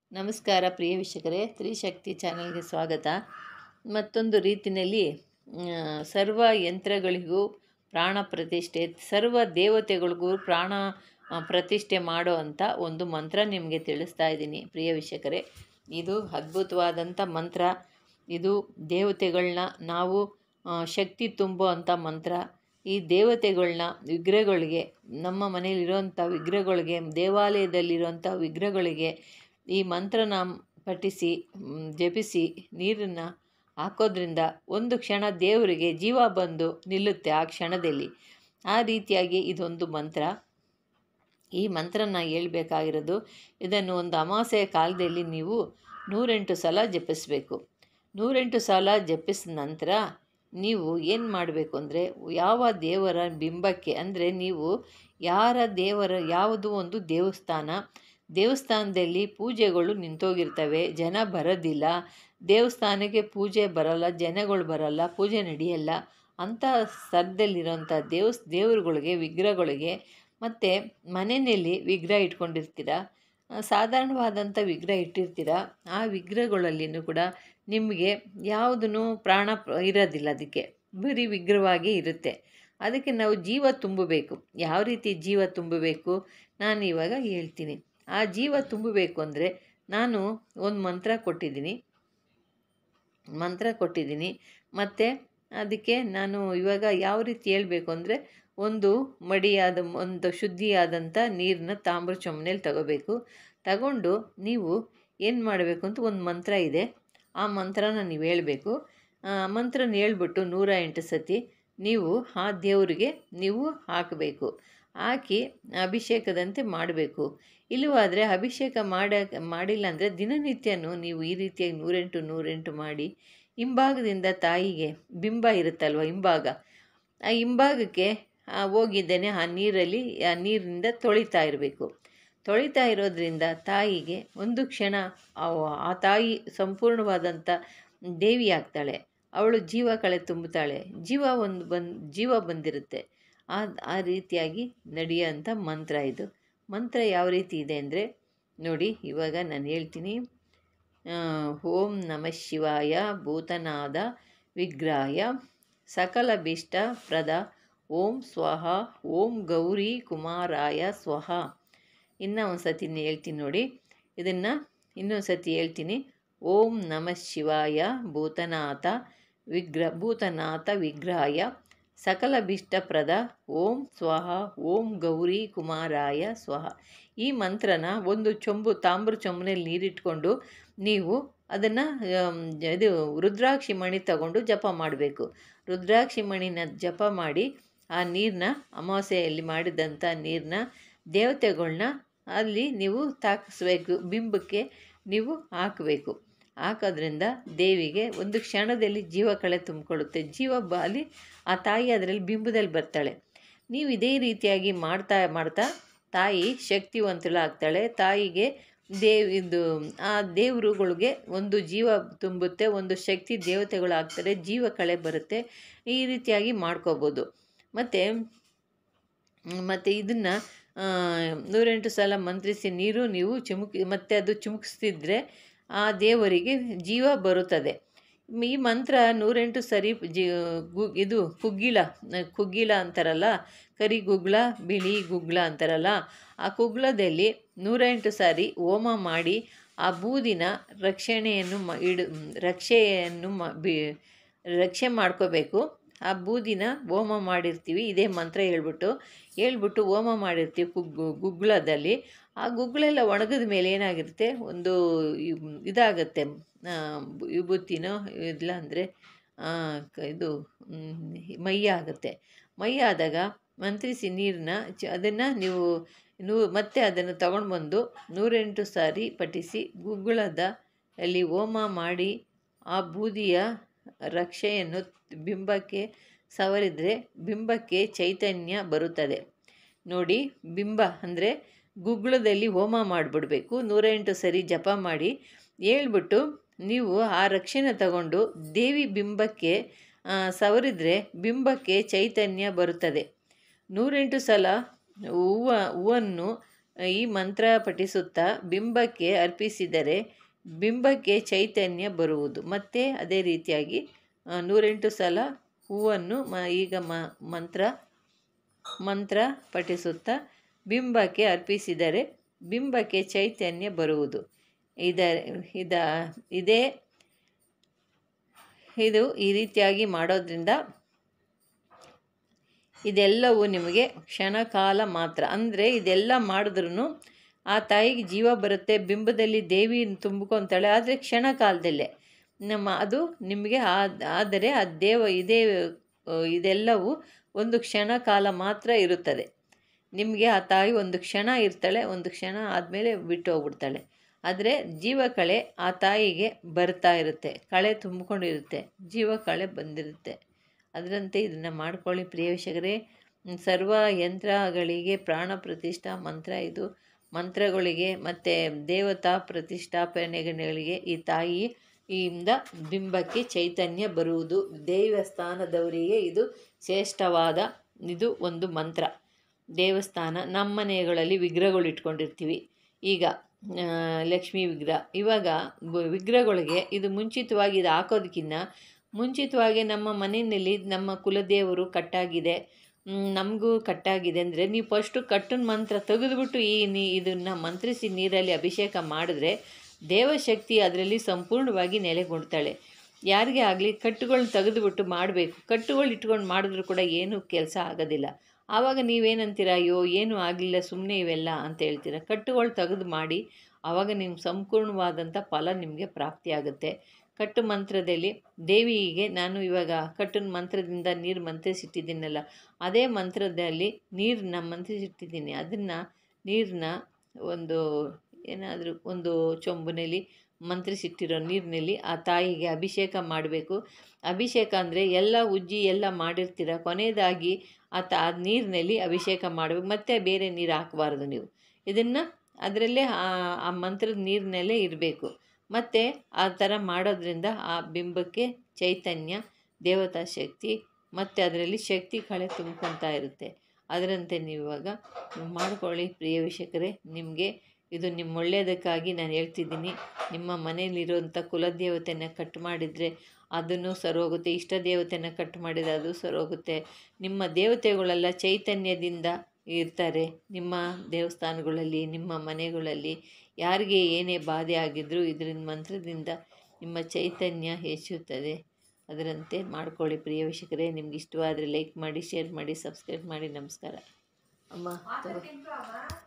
ನಮಸ್ಕಾರ ಪ್ರಿಯ ವೀಕ್ಷಕರೇ ತ್ರಿಶಕ್ತಿ ಚಾನಲ್ಗೆ ಸ್ವಾಗತ ಮತ್ತೊಂದು ರೀತಿಯಲ್ಲಿ ಆ, ಸರ್ವ ಯಂತ್ರಗಳಿಗೂ ಪ್ರಾಣ ಪ್ರತಿಷ್ಠೆ ಸರ್ವ ದೇವತೆಗಳಿಗೂ ಪ್ರಾಣ ಆ, ಪ್ರತಿಷ್ಠೆ ಮಾಡೋ ಅಂಥ ಒಂದು ಮಂತ್ರ ನಿಮಗೆ ತಿಳಿಸ್ತಾ ಇದ್ದೀನಿ ಪ್ರಿಯ ವೀಕ್ಷಕರೇ ಇದು ಅದ್ಭುತವಾದಂಥ ಮಂತ್ರ ಇದು ದೇವತೆಗಳನ್ನ ನಾವು ಆ, ಶಕ್ತಿ ತುಂಬೋ ಅಂಥ ಮಂತ್ರ ಈ ದೇವತೆಗಳನ್ನ ವಿಗ್ರಹಗಳಿಗೆ ನಮ್ಮ ಮನೆಯಲ್ಲಿರುವಂಥ ವಿಗ್ರಹಗಳಿಗೆ ದೇವಾಲಯದಲ್ಲಿರುವಂಥ ವಿಗ್ರಹಗಳಿಗೆ ಈ ಮಂತ್ರನ ಪಠಿಸಿ ಮ್, ಜಪಿಸಿ ನೀರನ್ನು ಹಾಕೋದ್ರಿಂದ ಒಂದು ಕ್ಷಣ ದೇವರಿಗೆ ಜೀವ ಬಂದು ನಿಲ್ಲುತ್ತೆ ಆ ಕ್ಷಣದಲ್ಲಿ ಆ ರೀತಿಯಾಗಿ ಇದೊಂದು ಮಂತ್ರ ಈ ಮಂತ್ರನ ಹೇಳ್ಬೇಕಾಗಿರೋದು ಇದನ್ನು ಒಂದು ಅಮಾವಾಸ್ಯೆಯ ಕಾಲದಲ್ಲಿ ನೀವು ನೂರೆಂಟು ಸಲ ಜಪಿಸಬೇಕು ನೂರೆಂಟು ಸಲ ಜಪಿಸಿದ ನಂತರ ನೀವು ಏನು ಮಾಡಬೇಕು ಅಂದರೆ ಯಾವ ದೇವರ ಬಿಂಬಕ್ಕೆ ಅಂದರೆ ನೀವು ಯಾರ ದೇವರ ಯಾವುದು ಒಂದು ದೇವಸ್ಥಾನ ದೇವಸ್ಥಾನದಲ್ಲಿ ಪೂಜೆಗಳು ನಿಂತೋಗಿರ್ತವೆ ಜನ ಬರೋದಿಲ್ಲ ದೇವಸ್ಥಾನಕ್ಕೆ ಪೂಜೆ ಬರಲ್ಲ ಜನಗಳು ಬರಲ್ಲ ಪೂಜೆ ನಡೆಯಲ್ಲ ಅಂಥ ಸ್ಥಳದಲ್ಲಿರೋಂಥ ದೇವಸ್ ದೇವರುಗಳಿಗೆ ವಿಗ್ರಹಗಳಿಗೆ ಮತ್ತು ಮನೆಯಲ್ಲಿ ವಿಗ್ರಹ ಇಟ್ಕೊಂಡಿರ್ತೀರ ಆ, ಸಾಧಾರಣವಾದಂಥ ವಿಗ್ರಹ ಇಟ್ಟಿರ್ತೀರ ಆ ವಿಗ್ರಹಗಳಲ್ಲಿನೂ ಕೂಡ ನಿಮಗೆ ಯಾವುದೂ ಪ್ರಾಣ ಪ್ರ- ಇರೋದಿಲ್ಲ ಅದಕ್ಕೆ ಬರೀ ವಿಗ್ರಹವಾಗಿ ಇರುತ್ತೆ ಅದಕ್ಕೆ ನಾವು ಜೀವ ತುಂಬಬೇಕು ಯಾವ ರೀತಿ ಜೀವ ತುಂಬಬೇಕು ನಾನು ಇವಾಗ ಹೇಳ್ತೀನಿ ಆ ಜೀವ ತುಂಬಬೇಕು ಅಂದರೆ ನಾನು ಒಂದು ಮಂತ್ರ ಕೊಟ್ಟಿದ್ದೀನಿ ಮಂತ್ರ ಕೊಟ್ಟಿದ್ದೀನಿ ಮತ್ತು ಅದಕ್ಕೆ ನಾನು ಇವಾಗ ಯಾವ ರೀತಿ ಹೇಳಬೇಕು ಅಂದರೆ ಒಂದು ಮಡಿಯಾದ ಒಂದು ಶುದ್ಧಿಯಾದಂಥ ನೀರನ್ನ ತಾಮ್ರ ಚೊಂಬನೇಲಿ ತಗೋಬೇಕು ತಗೊಂಡು ನೀವು ಏನು ಮಾಡಬೇಕು ಅಂತ ಒಂದು ಮಂತ್ರ ಇದೆ ಆ ಮಂತ್ರನ ನೀವು ಹೇಳಬೇಕು ಆ ಮಂತ್ರನ ಹೇಳ್ಬಿಟ್ಟು ನೂರ ಎಂಟು ಸತಿ ನೀವು ಆ ದೇವರಿಗೆ ನೀವು ಹಾಕಬೇಕು ಹಾಕಿ ಅಭಿಷೇಕದಂತೆ ಮಾಡಬೇಕು ಇಲ್ಲವಾದರೆ ಅಭಿಷೇಕ ಮಾಡ ಮಾಡಿಲ್ಲ ಅಂದರೆ ದಿನನಿತ್ಯನೂ ನೀವು ಈ ರೀತಿಯಾಗಿ ನೂರೆಂಟು ನೂರೆಂಟು ಮಾಡಿ ಹಿಂಭಾಗದಿಂದ ತಾಯಿಗೆ ಬಿಂಬ ಇರುತ್ತಲ್ವ ಹಿಂಭಾಗ ಆ ಹಿಂಭಾಗಕ್ಕೆ ಆ ಹೋಗಿದ್ದೇನೆ ಆ ನೀರಲ್ಲಿ ಆ ನೀರಿನಿಂದ ತೊಳಿತಾ ಇರಬೇಕು ತೊಳಿತಾ ಇರೋದ್ರಿಂದ ತಾಯಿಗೆ ಒಂದು ಕ್ಷಣ ಆ- ಆ ತಾಯಿ ಸಂಪೂರ್ಣವಾದಂಥ ದೇವಿ ಆಗ್ತಾಳೆ ಅವಳು ಜೀವ ಕಳೆ ತುಂಬುತ್ತಾಳೆ ಜೀವ ಒಂದು ಬಂದು ಜೀವ ಬಂದಿರುತ್ತೆ ಆ ಆ ರೀತಿಯಾಗಿ ನಡೆಯೋಂಥ ಮಂತ್ರ ಇದು ಮಂತ್ರ ಯಾವ ರೀತಿ ಇದೆ ಅಂದರೆ ನೋಡಿ ಇವಾಗ ನಾನು ಹೇಳ್ತೀನಿ ಆ, ಓಂ ನಮಃ ಶಿವಾಯ ಭೂತನಾದ ವಿಗ್ರಹಾಯ ಸಕಲ ಭೀಷ್ಟ ಪ್ರದ ಓಂ ಸ್ವಹ ಓಂ ಗೌರಿ ಕುಮಾರಾಯ ಸ್ವಹ ಇನ್ನೂ ಒಂದು ಸತಿ ಹೇಳ್ತೀನಿ ನೋಡಿ ಇದನ್ನು ಇನ್ನೊಂದು ಸತಿ ಹೇಳ್ತೀನಿ ಓಂ ನಮಃ ಶಿವಾಯ ಭೂತನಾಥ ವಿಗ್ರ ಭೂತನಾಥ ವಿಗ್ರಹಾಯ ಸಕಲ ಭೀಷ್ಟಪ್ರದ ಓಂ ಸ್ವಹ ಓಂ ಗೌರಿ ಕುಮಾರಾಯ ಸ್ವಹ ಈ ಮಂತ್ರನ ಒಂದು ಚೊಂಬು ತಾಮ್ರ ಚೊಂಬನಲ್ಲಿ ನೀರಿಟ್ಕೊಂಡು ನೀವು ಅದನ್ನು ಇದು ರುದ್ರಾಕ್ಷಿ ಮಣಿ ತಗೊಂಡು ಜಪ ಮಾಡಬೇಕು ರುದ್ರಾಕ್ಷಿ ಮಣಿನ ಜಪ ಮಾಡಿ ಆ ನೀರನ್ನ ಅಮಾವಾಸ್ಯೆಯಲ್ಲಿ ಮಾಡಿದಂಥ ನೀರನ್ನ ದೇವತೆಗಳ್ನ ಅಲ್ಲಿ ನೀವು ತಾಕಿಸ್ಬೇಕು ಬಿಂಬಕ್ಕೆ ನೀವು ಹಾಕಬೇಕು ಹಾಕೋದ್ರಿಂದ ದೇವಿಗೆ ಒಂದು ಕ್ಷಣದಲ್ಲಿ ಜೀವ ಕಳೆ ತುಂಬಿಕೊಳ್ಳುತ್ತೆ ಜೀವ ಬ ಅಲ್ಲಿ ಆ ತಾಯಿ ಅದರಲ್ಲಿ ಬಿಂಬದಲ್ಲಿ ಬರ್ತಾಳೆ ನೀವು ಇದೇ ರೀತಿಯಾಗಿ ಮಾಡ್ತಾ ಮಾಡ್ತಾ ತಾಯಿ ಶಕ್ತಿವಂತಳಾಗ್ತಾಳೆ ತಾಯಿಗೆ ದೇವ್ ಇದು ಆ ದೇವರುಗಳಿಗೆ ಒಂದು ಜೀವ ತುಂಬುತ್ತೆ ಒಂದು ಶಕ್ತಿ ದೇವತೆಗಳು ಆಗ್ತಾರೆ ಜೀವ ಕಳೆ ಬರುತ್ತೆ ಈ ರೀತಿಯಾಗಿ ಮಾಡ್ಕೋಬೋದು ಮತ್ತು ಮತ್ತು ಇದನ್ನು ನೂರೆಂಟು ಸಲ ಮಂತ್ರಿಸಿ ನೀರು ನೀವು ಚಿಮುಕಿ ಮತ್ತೆ ಅದು ಚಿಮುಕಿಸ್ತಿದ್ರೆ ಆ ದೇವರಿಗೆ ಜೀವ ಬರುತ್ತದೆ ಈ ಮಂತ್ರ ನೂರೆಂಟು ಸರಿ ಜಿ ಗು ಇದು ಕುಗ್ಗಿಳ ಕುಗ್ಗಿಳ ಅಂತಾರಲ್ಲ ಕರಿ ಗುಗ್ಳ ಬಿಳಿ ಗುಗ್ಳ ಅಂತಾರಲ್ಲ ಆ ಕುಗ್ಲದಲ್ಲಿ ನೂರೆಂಟು ಸಾರಿ ಹೋಮ ಮಾಡಿ ಆ ಬೂದಿನ ರಕ್ಷಣೆಯನ್ನು ಮ ಇಡು ರಕ್ಷೆಯನ್ನು ಮ ಬಿ ರಕ್ಷೆ ಮಾಡ್ಕೋಬೇಕು ಆ ಬೂದಿನ ಹೋಮ ಮಾಡಿರ್ತೀವಿ ಇದೇ ಮಂತ್ರ ಹೇಳ್ಬಿಟ್ಟು ಹೇಳ್ಬಿಟ್ಟು ಹೋಮ ಮಾಡಿರ್ತೀವಿ ಕುಗ್ಗು ಗುಗ್ಲದಲ್ಲಿ ಆ ಗುಗ್ಳೆಲ್ಲ ಒಣಗಿದ ಮೇಲೆ ಏನಾಗಿರುತ್ತೆ ಒಂದು ಇವ್- ಇದಾಗತ್ತೆ ಆ, ವಿಭೂತಿನೋ ಇಲ್ಲ ಅಂದರೆ ಇದು ಮ್, ಮೈ ಆಗುತ್ತೆ ಮೈ ಆದಾಗ ಮಂತ್ರಿಸಿ ನೀರನ್ನ ಚ ಅದನ್ನು ನೀವು ನೂ ಮತ್ತೆ ಅದನ್ನು ತಗೊಂಡು ಬಂದು ನೂರೆಂಟು ಸಾರಿ ಪಠಿಸಿ ಗುಗ್ಗಳದ ಅಲ್ಲಿ ಹೋಮ ಮಾಡಿ ಆ ಬೂದಿಯ ರಕ್ಷೆಯನ್ನು ಬಿಂಬಕ್ಕೆ ಸವರಿದರೆ ಬಿಂಬಕ್ಕೆ ಚೈತನ್ಯ ಬರುತ್ತದೆ ನೋಡಿ ಬಿಂಬ ಅಂದರೆ ಗುಗ್ಗಳದಲ್ಲಿ ಹೋಮ ಮಾಡಿಬಿಡ್ಬೇಕು ನೂರೆಂಟು ಸರಿ ಜಪ ಮಾಡಿ ಹೇಳ್ಬಿಟ್ಟು ನೀವು ಆ ರಕ್ಷೆನ ತಗೊಂಡು ದೇವಿ ಬಿಂಬಕ್ಕೆ ಆ, ಸವರಿದರೆ ಬಿಂಬಕ್ಕೆ ಚೈತನ್ಯ ಬರುತ್ತದೆ ನೂರೆಂಟು ಸಲ ಹೂವು ಹೂವನ್ನು ಈ ಮಂತ್ರ ಪಠಿಸುತ್ತಾ ಬಿಂಬಕ್ಕೆ ಅರ್ಪಿಸಿದರೆ ಬಿಂಬಕ್ಕೆ ಚೈತನ್ಯ ಬರುವುದು ಮತ್ತು ಅದೇ ರೀತಿಯಾಗಿ ಆ, ನೂರೆಂಟು ಸಲ ಹೂವನ್ನು ಮ ಈಗ ಮ ಮಂತ್ರ ಮಂತ್ರ ಪಠಿಸುತ್ತಾ ಬಿಂಬಕ್ಕೆ ಅರ್ಪಿಸಿದರೆ ಬಿಂಬಕ್ಕೆ ಚೈತನ್ಯ ಬರುವುದು ಇದ ಇದ ಇದೇ ಇದು ಈ ರೀತಿಯಾಗಿ ಮಾಡೋದ್ರಿಂದ ಇದೆಲ್ಲವೂ ನಿಮಗೆ ಕ್ಷಣಕಾಲ ಮಾತ್ರ ಅಂದರೆ ಇದೆಲ್ಲ ಮಾಡಿದ್ರೂ ಆ ತಾಯಿಗೆ ಜೀವ ಬರುತ್ತೆ ಬಿಂಬದಲ್ಲಿ ದೇವಿ ತುಂಬಿಕೊತಾಳೆ ಆದರೆ ಕ್ಷಣಕಾಲದಲ್ಲೇ ನಮ್ಮ ಅದು ನಿಮಗೆ ಆ- ಆದರೆ ಆ ದೇವ ಇದೇ ಆ, ಇದೆಲ್ಲವೂ ಒಂದು ಕ್ಷಣ ಕಾಲ ಮಾತ್ರ ಇರುತ್ತದೆ ನಿಮಗೆ ಆ ತಾಯಿ ಒಂದು ಕ್ಷಣ ಇರ್ತಾಳೆ ಒಂದು ಕ್ಷಣ ಆದಮೇಲೆ ಬಿಟ್ಟು ಹೋಗ್ಬಿಡ್ತಾಳೆ ಆದರೆ ಜೀವ ಕಳೆ ಆ ತಾಯಿಗೆ ಬರ್ತಾ ಇರುತ್ತೆ ಕಳೆ ತುಂಬಿಕೊಂಡಿರುತ್ತೆ ಜೀವ ಕಳೆ ಬಂದಿರುತ್ತೆ ಅದರಂತೆ ಇದನ್ನು ಮಾಡ್ಕೊಳ್ಳಿ ಪ್ರಿಯವೇಶಕರೇ ಸರ್ವ ಯಂತ್ರಗಳಿಗೆ ಪ್ರಾಣ ಪ್ರತಿಷ್ಠಾ ಮಂತ್ರ ಇದು ಮಂತ್ರಗಳಿಗೆ ಮತ್ತು ದೇವತಾ ಪ್ರತಿಷ್ಠಾಪನೆಗಳಿಗೆ ಈ ತಾಯಿ ಇಂದ ಬಿಂಬಕ್ಕೆ ಚೈತನ್ಯ ಬರುವುದು ದೇವಸ್ಥಾನದವರಿಗೆ ಇದು ಶ್ರೇಷ್ಠವಾದ ಇದು ಒಂದು ಮಂತ್ರ ದೇವಸ್ಥಾನ ನಮ್ಮ ಮನೆಗಳಲ್ಲಿ ವಿಗ್ರಹಗಳು ಇಟ್ಕೊಂಡಿರ್ತೀವಿ ಈಗ ಆ, ಲಕ್ಷ್ಮೀ ವಿಗ್ರಹ ಇವಾಗ ಬ- ವಿಗ್ರಹಗಳಿಗೆ ಇದು ಮುಂಚಿತವಾಗಿ ಇದು ಹಾಕೋದಕ್ಕಿಂತ ಮುಂಚಿತವಾಗಿ ನಮ್ಮ ಮನೆಯಲ್ಲಿ ನಮ್ಮ ಕುಲದೇವರು ಕಟ್ಟಾಗಿದೆ ನಮಗೂ ಕಟ್ಟಾಗಿದೆ ಅಂದರೆ ನೀವು ಫಸ್ಟು ಕಟ್ಟನ ಮಂತ್ರ ತೆಗೆದುಬಿಟ್ಟು ಈ ನೀ ಇದನ್ನು ಮಂತ್ರಿಸಿ ನೀರಲ್ಲಿ ಅಭಿಷೇಕ ಮಾಡಿದ್ರೆ ದೇವಶಕ್ತಿ ಅದರಲ್ಲಿ ಸಂಪೂರ್ಣವಾಗಿ ನೆಲೆಗೊಳ್ತಾಳೆ ಯಾರಿಗೇ ಆಗಲಿ ಕಟ್ಟುಗಳನ್ನ ತೆಗೆದುಬಿಟ್ಟು ಮಾಡಬೇಕು ಕಟ್ಟುಗಳು ಇಟ್ಕೊಂಡು ಮಾಡಿದ್ರು ಕೂಡ ಏನೂ ಕೆಲಸ ಆಗೋದಿಲ್ಲ ಆವಾಗ ನೀವೇನಂತೀರ ಅಯ್ಯೋ ಏನೂ ಆಗಲಿಲ್ಲ ಸುಮ್ಮನೆ ಇವೆಲ್ಲ ಅಂತ ಹೇಳ್ತೀರ ಕಟ್ಟುಗಳು ತೆಗೆದು ಮಾಡಿ ಆವಾಗ ನಿಮ್ಮ ಸಂಪೂರ್ಣವಾದಂಥ ಫಲ ನಿಮಗೆ ಪ್ರಾಪ್ತಿಯಾಗುತ್ತೆ ಕಟ್ಟು ಮಂತ್ರದಲ್ಲಿ ದೇವಿಗೆ ನಾನು ಇವಾಗ ಕಟ್ಟಿನ ಮಂತ್ರದಿಂದ ನೀರು ಮಂತ್ರಿಸಿಟ್ಟಿದ್ದೀನಲ್ಲ ಅದೇ ಮಂತ್ರದಲ್ಲಿ ನೀರನ್ನ ಮಂತ್ರಿಸಿಟ್ಟಿದ್ದೀನಿ ಅದನ್ನು ನೀರನ್ನ ಒಂದು ಏನಾದರೂ ಒಂದು ಚೊಂಬಿನಲ್ಲಿ ಮಂತ್ರಿಸಿಟ್ಟಿರೋ ನೀರಿನಲ್ಲಿ ಆ ತಾಯಿಗೆ ಅಭಿಷೇಕ ಮಾಡಬೇಕು ಅಭಿಷೇಕ ಅಂದರೆ ಎಲ್ಲ ಉಜ್ಜಿ ಎಲ್ಲ ಮಾಡಿರ್ತೀರ ಕೊನೆಯದಾಗಿ ಆ ತ ಆ ನೀರಿನಲ್ಲಿ ಅಭಿಷೇಕ ಮಾಡಬೇಕು ಮತ್ತೆ ಬೇರೆ ನೀರು ಹಾಕಬಾರ್ದು ನೀವು ಇದನ್ನು ಅದರಲ್ಲೇ ಆ ಆ ಮಂತ್ರದ ನೀರಿನಲ್ಲೇ ಇರಬೇಕು ಮತ್ತು ಆ ಥರ ಮಾಡೋದ್ರಿಂದ ಆ ಬಿಂಬಕ್ಕೆ ಚೈತನ್ಯ ದೇವತಾ ಶಕ್ತಿ ಮತ್ತು ಅದರಲ್ಲಿ ಶಕ್ತಿ ಕಳೆ ತುಂಬ್ಕೊತಾ ಇರುತ್ತೆ ಅದರಂತೆ ನೀವು ಇವಾಗ ಮಾಡ್ಕೊಳ್ಳಿ ಪ್ರಿಯ ವೀಕ್ಷಕರೇ ನಿಮಗೆ ಇದು ನಿಮ್ಮ ಒಳ್ಳೆಯದಕ್ಕಾಗಿ ನಾನು ಹೇಳ್ತಿದ್ದೀನಿ ನಿಮ್ಮ ಮನೆಯಲ್ಲಿರುವಂಥ ಕುಲದೇವತೆನ ಕಟ್ ಮಾಡಿದರೆ ಅದನ್ನು ಸರೋಗುತ್ತೆ ಇಷ್ಟ ದೇವತೆನ ಕಟ್ ಮಾಡಿದರೆ ಅದು ಸರೋಗುತ್ತೆ ನಿಮ್ಮ ದೇವತೆಗಳೆಲ್ಲ ಚೈತನ್ಯದಿಂದ ಇರ್ತಾರೆ ನಿಮ್ಮ ದೇವಸ್ಥಾನಗಳಲ್ಲಿ ನಿಮ್ಮ ಮನೆಗಳಲ್ಲಿ ಯಾರಿಗೆ ಏನೇ ಬಾಧೆ ಆಗಿದ್ದರೂ ಇದರಿಂದ ಮಂತ್ರದಿಂದ ನಿಮ್ಮ ಚೈತನ್ಯ ಹೆಚ್ಚುತ್ತದೆ ಅದರಂತೆ ಮಾಡ್ಕೊಳ್ಳಿ ಪ್ರಿಯ ವೀಕ್ಷಕರೇ ನಿಮ್ಗೆ ಇಷ್ಟವಾದರೆ ಲೈಕ್ ಮಾಡಿ ಶೇರ್ ಮಾಡಿ ಸಬ್ಸ್ಕ್ರೈಬ್ ಮಾಡಿ ನಮಸ್ಕಾರ ಅಮ್ಮ ತಗೋ